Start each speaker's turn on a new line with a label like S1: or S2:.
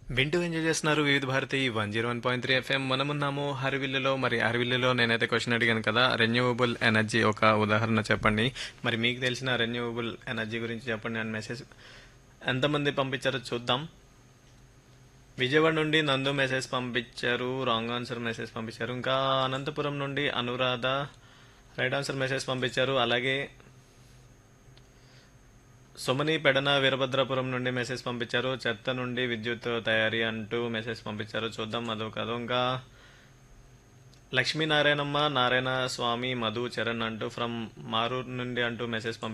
S1: వింటూ ఎంజాయ్ చేస్తున్నారు Vividh Bharati one zero one point three FM మనమున్నాము హరివిల్లులో మరి హరివిల్లులో నేనైతే క్వశ్చన్ అడిగాను కదా రెన్యూవబుల్ ఎనర్జీ ఒక ఉదాహరణ చెప్పండి మరి మీకు తెలిసిన రెన్యూవబుల్ ఎనర్జీ గురించి చెప్పండి అని మెసేజ్ ఎంతమంది పంపించారో చూద్దాం విజయవాడ నుండి నందు మెసేజ్ పంపించారు రాంగ్ ఆన్సర్ మెసేజ్ పంపించారు ఇంకా అనంతపురం నుండి అనురాధ రైట్ ఆన్సర్ మెసేజ్ పంపించారు అలాగే సుమని పెడన వీరభద్రాపురం నుండి మెసేజ్ పంపించారు చెత్త నుండి విద్యుత్ తయారీ అంటూ మెసేజ్ పంపించారు చూద్దాం అదో కాదు ఇంకా లక్ష్మీనారాయణమ్మ నారాయణ స్వామి మధు చరణ్ అంటూ ఫ్రమ్ మారూర్ నుండి అంటూ మెసేజ్ పంపించారు